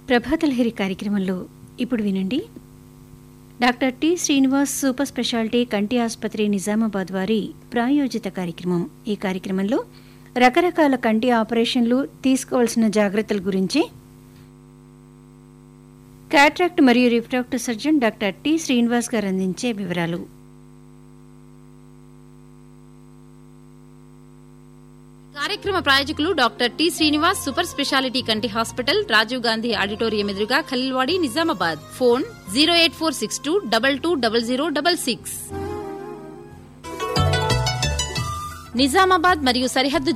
ప్రభాతలహరి కార్యక్రమంలో ఇప్పుడు వినండి doctor T Srinivas super speciality కంటి ఆసుపత్రి నిజామాబాద్ వారి ప్రాయోజిత కార్యక్రమం ఈ కార్యక్రమంలో రకరకాల కంటి ఆపరేషన్లు తీసుకోవాల్సిన జాగ్రత్తల గురించి కాట్రాక్ట్ మరియు refractive surgeon doctor T Srinivas garu అందించే వివరాలు కార్యక్రమ ప్రాయోజకులు doctor T Srinivas super speciality కంటి హాస్పిటల్ రాజీవ్ గాంధీ ఆడిటోరియం ఎదురుగా Khaleelwadi Nizamabad phone zero eight four six two double two double zero double six Nizamabad మరియు సరిహద్దు